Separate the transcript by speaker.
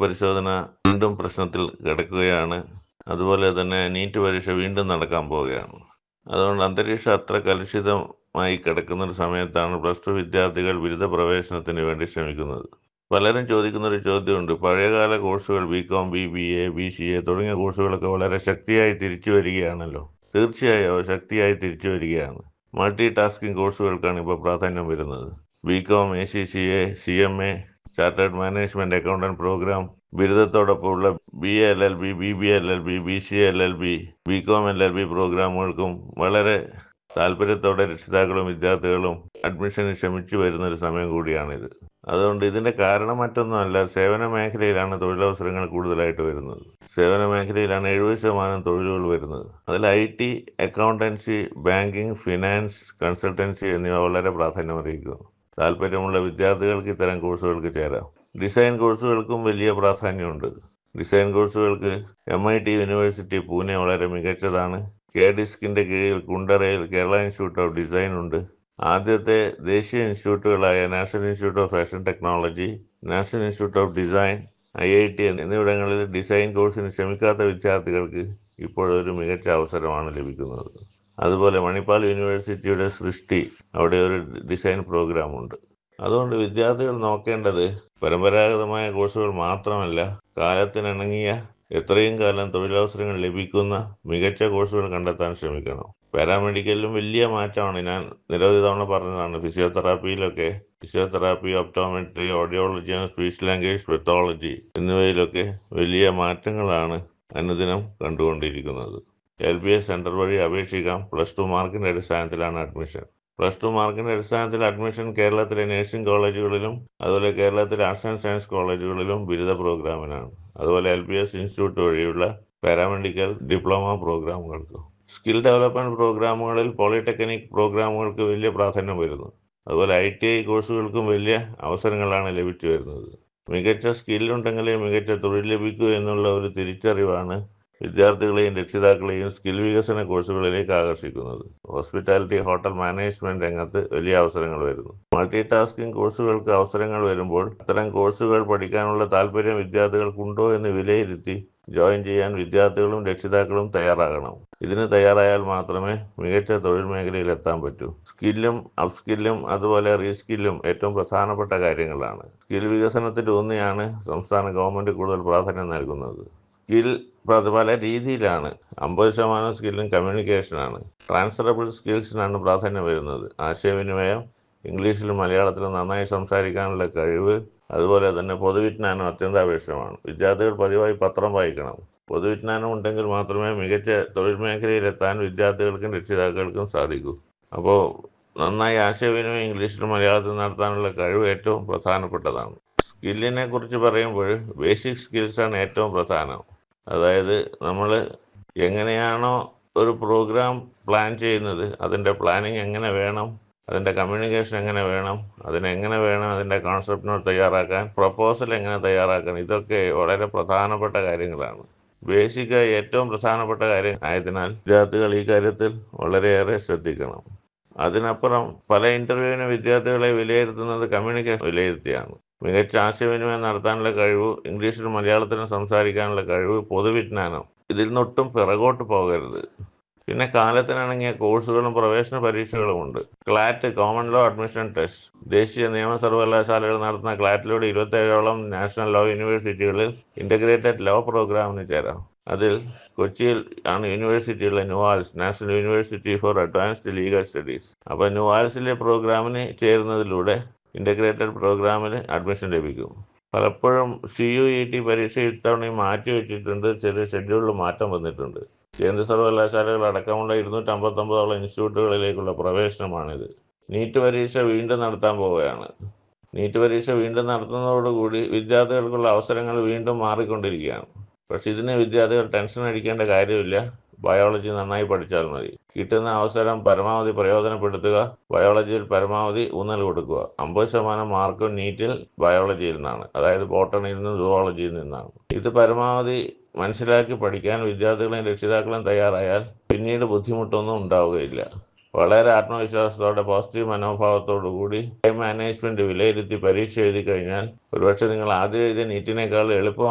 Speaker 1: പുനഃപരിശോധന വീണ്ടും പ്രശ്നത്തിൽ കിടക്കുകയാണ് അതുപോലെ തന്നെ നീറ്റ് പരീക്ഷ വീണ്ടും നടക്കാൻ പോവുകയാണ് അതുകൊണ്ട് അന്തരീക്ഷം അത്ര കലുഷിതമായി കിടക്കുന്ന ഒരു സമയത്താണ് പ്ലസ് ടു വിദ്യാർത്ഥികൾ ബിരുദ പ്രവേശനത്തിന് വേണ്ടി ശ്രമിക്കുന്നത് പലരും ചോദിക്കുന്ന ഒരു ചോദ്യമുണ്ട് പഴയകാല കോഴ്സുകൾ B com B B A B C A തുടങ്ങിയ കോഴ്സുകളൊക്കെ വളരെ ശക്തിയായി തിരിച്ചു വരികയാണല്ലോ തീർച്ചയായും അവ ശക്തിയായി തിരിച്ചു വരികയാണ് മൾട്ടി ടാസ്കിംഗ് കോഴ്സുകൾക്കാണ് ഇപ്പോൾ പ്രാധാന്യം വരുന്നത് B com A C C A C M A chartered management accountant programme ബിരുദത്തോടൊപ്പമുള്ള B L L B B B L L B B C L L B B com L L B പ്രോഗ്രാമുകൾക്കും വളരെ താല്പര്യത്തോടെ രക്ഷിതാക്കളും വിദ്യാർത്ഥികളും അഡ്മിഷന് ശ്രമിച്ചു വരുന്ന ഒരു സമയം കൂടിയാണിത് അതുകൊണ്ട് ഇതിന്റെ കാരണം മറ്റൊന്നുമല്ല സേവന മേഖലയിലാണ് തൊഴിലവസരങ്ങൾ കൂടുതലായിട്ട് വരുന്നത് സേവന മേഖലയിലാണ് എഴുപത് ശതമാനം തൊഴിലുകൾ വരുന്നത് അതിൽ I T accountancy banking finance consultancy എന്നിവ വളരെ പ്രാധാന്യം അറിയിക്കുന്നു താല്പര്യമുള്ള വിദ്യാർത്ഥികൾക്ക് ഇത്തരം കോഴ്സുകൾക്ക് ചേരാം ഡിസൈൻ കോഴ്സുകൾക്കും വലിയ പ്രാധാന്യമുണ്ട് ഡിസൈൻ കോഴ്സുകൾക്ക് M I T university Pune വളരെ മികച്ചതാണ് കെ ഡിസ്കിന്റെ കീഴിൽ കുണ്ടറയിൽ കേരള ഇൻസ്റ്റിറ്റ്യൂട്ട് ഓഫ് ഡിസൈൻ ഉണ്ട് ആദ്യത്തെ ദേശീയ ഇൻസ്റ്റിറ്റ്യൂട്ടുകളായ national institute of fashion technology national institute of design I I T എന്നിവിടങ്ങളിൽ ഡിസൈൻ കോഴ്സിന് ശ്രമിക്കാത്ത വിദ്യാർത്ഥികൾക്ക് ഇപ്പോഴൊരു മികച്ച അവസരമാണ് ലഭിക്കുന്നത് അതുപോലെ മണിപ്പാൽ യൂണിവേഴ്സിറ്റിയുടെ സൃഷ്ടി അവിടെ ഒരു ഡിസൈൻ പ്രോഗ്രാമുണ്ട് അതുകൊണ്ട് വിദ്യാർത്ഥികൾ നോക്കേണ്ടത് പരമ്പരാഗതമായ കോഴ്സുകൾ മാത്രമല്ല കാലത്തിനിണങ്ങിയ എത്രയും കാലം തൊഴിലവസരങ്ങൾ ലഭിക്കുന്ന മികച്ച കോഴ്സുകൾ കണ്ടെത്താൻ ശ്രമിക്കണം പാരാമെഡിക്കലിലും വലിയ മാറ്റമാണ് ഞാൻ നിരവധി തവണ പറഞ്ഞതാണ് ഫിസിയോതെറാപ്പിയിലൊക്കെ physiotherapy optometry audiology speech language pathology എന്നിവയിലൊക്കെ വലിയ മാറ്റങ്ങളാണ് അനുദിനം കണ്ടുകൊണ്ടിരിക്കുന്നത് എൽ ബി എസ് സെൻറ്റർ വഴി അപേക്ഷിക്കാം പ്ലസ് ടു മാർക്കിൻ്റെ അടിസ്ഥാനത്തിലാണ് അഡ്മിഷൻ പ്ലസ് ടു മാർക്കിൻ്റെ അടിസ്ഥാനത്തിൽ അഡ്മിഷൻ കേരളത്തിലെ നഴ്സിംഗ് കോളേജുകളിലും അതുപോലെ കേരളത്തിലെ ആർട്സ് ആൻഡ് സയൻസ് കോളേജുകളിലും ബിരുദ പ്രോഗ്രാമിനാണ് അതുപോലെ എൽ ബി എസ് ഇൻസ്റ്റിറ്റ്യൂട്ട് വഴിയുള്ള പാരാമെഡിക്കൽ ഡിപ്ലോമ പ്രോഗ്രാമുകൾക്ക് സ്കിൽ ഡെവലപ്മെൻറ്റ് പ്രോഗ്രാമുകളിൽ പോളിടെക്നിക് പ്രോഗ്രാമുകൾക്ക് വലിയ പ്രാധാന്യം വരുന്നു അതുപോലെ ഐ ടി ഐ കോഴ്സുകൾക്കും വലിയ അവസരങ്ങളാണ് ലഭിച്ചു വരുന്നത് മികച്ച സ്കില്ലുണ്ടെങ്കിലേ മികച്ച തൊഴിൽ ലഭിക്കൂ എന്നുള്ള ഒരു തിരിച്ചറിവാണ് വിദ്യാർത്ഥികളെയും രക്ഷിതാക്കളെയും സ്കിൽ വികസന കോഴ്സുകളിലേക്ക് ആകർഷിക്കുന്നത് ഹോസ്പിറ്റാലിറ്റി ഹോട്ടൽ മാനേജ്മെന്റ് രംഗത്ത് വലിയ അവസരങ്ങൾ വരുന്നു മൾട്ടി ടാസ്കിംഗ് കോഴ്സുകൾക്ക് അവസരങ്ങൾ വരുമ്പോൾ അത്തരം കോഴ്സുകൾ പഠിക്കാനുള്ള താല്പര്യം വിദ്യാർത്ഥികൾക്കുണ്ടോ എന്ന് വിലയിരുത്തി ജോയിൻ ചെയ്യാൻ വിദ്യാർത്ഥികളും രക്ഷിതാക്കളും തയ്യാറാകണം ഇതിന് തയ്യാറായാൽ മാത്രമേ മികച്ച തൊഴിൽ മേഖലയിൽ എത്താൻ പറ്റൂ സ്കില്ലും അപ്സ്കില്ലും അതുപോലെ റീസ്കില്ലും ഏറ്റവും പ്രധാനപ്പെട്ട കാര്യങ്ങളാണ് സ്കിൽ വികസനത്തിലൂന്നിയാണ് സംസ്ഥാന ഗവൺമെന്റ് കൂടുതൽ പ്രാധാന്യം നൽകുന്നത് സ്കിൽ പല രീതിയിലാണ് അമ്പത് ശതമാനം സ്കില്ലും കമ്മ്യൂണിക്കേഷനാണ് ട്രാൻസ്ഫറബിൾ സ്കിൽസിനാണ് പ്രാധാന്യം വരുന്നത് ആശയവിനിമയം ഇംഗ്ലീഷിലും മലയാളത്തിലും നന്നായി സംസാരിക്കാനുള്ള കഴിവ് അതുപോലെ തന്നെ പൊതുവിജ്ഞാനം അത്യന്താപേക്ഷിതമാണ് വിദ്യാർത്ഥികൾ പതിവായി പത്രം വായിക്കണം പൊതുവിജ്ഞാനം ഉണ്ടെങ്കിൽ മാത്രമേ മികച്ച തൊഴിൽ മേഖലയിലെത്താൻ വിദ്യാർത്ഥികൾക്കും രക്ഷിതാക്കൾക്കും സാധിക്കൂ അപ്പോൾ നന്നായി ആശയവിനിമയം ഇംഗ്ലീഷിലും മലയാളത്തിലും നടത്താനുള്ള കഴിവ് ഏറ്റവും പ്രധാനപ്പെട്ടതാണ് സ്കില്ലിനെ കുറിച്ച് പറയുമ്പോൾ ബേസിക് സ്കിൽസാണ് ഏറ്റവും പ്രധാനം അതായത് നമ്മൾ എങ്ങനെയാണോ ഒരു പ്രോഗ്രാം പ്ലാൻ ചെയ്യുന്നത് അതിൻ്റെ പ്ലാനിങ് എങ്ങനെ വേണം അതിൻ്റെ കമ്മ്യൂണിക്കേഷൻ എങ്ങനെ വേണം അതിനെങ്ങനെ വേണം അതിൻ്റെ കോൺസെപ്റ്റ് നോട്ട് തയ്യാറാക്കാൻ പ്രപ്പോസൽ എങ്ങനെ തയ്യാറാക്കാൻ ഇതൊക്കെ വളരെ പ്രധാനപ്പെട്ട കാര്യങ്ങളാണ് ബേസിക്കായി ഏറ്റവും പ്രധാനപ്പെട്ട കാര്യം ആയതിനാൽ വിദ്യാർത്ഥികൾ ഈ കാര്യത്തിൽ വളരെയേറെ ശ്രദ്ധിക്കണം അതിനപ്പുറം പല ഇൻ്റർവ്യൂവിന് വിദ്യാർത്ഥികളെ വിലയിരുത്തുന്നത് കമ്മ്യൂണിക്കേഷൻ വിലയിരുത്തിയാണ് മികച്ച ആശയവിനിമയം നടത്താനുള്ള കഴിവ് ഇംഗ്ലീഷിലും മലയാളത്തിലും സംസാരിക്കാനുള്ള കഴിവ് പൊതുവിജ്ഞാനം ഇതിൽ നിന്നൊട്ടും പിറകോട്ട് പോകരുത് പിന്നെ കാലത്തിനിണങ്ങിയ കോഴ്സുകളും പ്രവേശന പരീക്ഷകളും ഉണ്ട് CLAT common law admission test ദേശീയ നിയമ സർവകലാശാലകൾ നടത്തുന്ന ക്ലാറ്റിലൂടെ ഇരുപത്തേഴോളം നാഷണൽ ലോ യൂണിവേഴ്സിറ്റികളിൽ ഇൻ്റഗ്രേറ്റഡ് ലോ പ്രോഗ്രാമിന് ചേരാം അതിൽ കൊച്ചിയിൽ ആണ് യൂണിവേഴ്സിറ്റിയുള്ള NUALS national university for advanced legal studies അപ്പോൾ ന്യൂവാൽസിലെ പ്രോഗ്രാമിന് ചേരുന്നതിലൂടെ ഇൻ്റഗ്രേറ്റഡ് പ്രോഗ്രാമിന് അഡ്മിഷൻ ലഭിക്കും പലപ്പോഴും സി യു ഇ ടി പരീക്ഷ ഇത്തവണയും മാറ്റി വെച്ചിട്ടുണ്ട് ചെറിയ ഷെഡ്യൂളിൽ മാറ്റം വന്നിട്ടുണ്ട് കേന്ദ്ര സർവകലാശാലകൾ അടക്കമുള്ള ഇരുന്നൂറ്റമ്പത്തൊമ്പതോളം ഇൻസ്റ്റിറ്റ്യൂട്ടുകളിലേക്കുള്ള പ്രവേശനമാണിത് നീറ്റ് പരീക്ഷ വീണ്ടും നടത്താൻ പോവുകയാണ് നീറ്റ് പരീക്ഷ വീണ്ടും നടത്തുന്നതോടുകൂടി വിദ്യാർത്ഥികൾക്കുള്ള അവസരങ്ങൾ വീണ്ടും മാറിക്കൊണ്ടിരിക്കുകയാണ് പക്ഷെ ഇതിന് വിദ്യാർത്ഥികൾ ടെൻഷൻ അടിക്കേണ്ട കാര്യമില്ല ബയോളജി നന്നായി പഠിച്ചാൽ മതി കിട്ടുന്ന അവസരം പരമാവധി പ്രയോജനപ്പെടുത്തുക ബയോളജിയിൽ പരമാവധി ഊന്നൽ കൊടുക്കുക അമ്പത് ശതമാനം മാർക്കും നീറ്റിൽ ബയോളജിയിൽ നിന്നാണ് അതായത് ബോട്ടണിയിൽ നിന്നും സുവോളജിയിൽ നിന്നാണ് ഇത് പരമാവധി മനസ്സിലാക്കി പഠിക്കാൻ വിദ്യാർത്ഥികളെയും രക്ഷിതാക്കളും തയ്യാറായാൽ പിന്നീട് ബുദ്ധിമുട്ടൊന്നും ഉണ്ടാവുകയില്ല വളരെ ആത്മവിശ്വാസത്തോടെ പോസിറ്റീവ് മനോഭാവത്തോടു കൂടി ടൈം മാനേജ്മെന്റ് വിലയിരുത്തി പരീക്ഷ എഴുതി കഴിഞ്ഞാൽ ഒരുപക്ഷെ നിങ്ങൾ ആദ്യം എഴുതിയ നീറ്റിനേക്കാൾ എളുപ്പം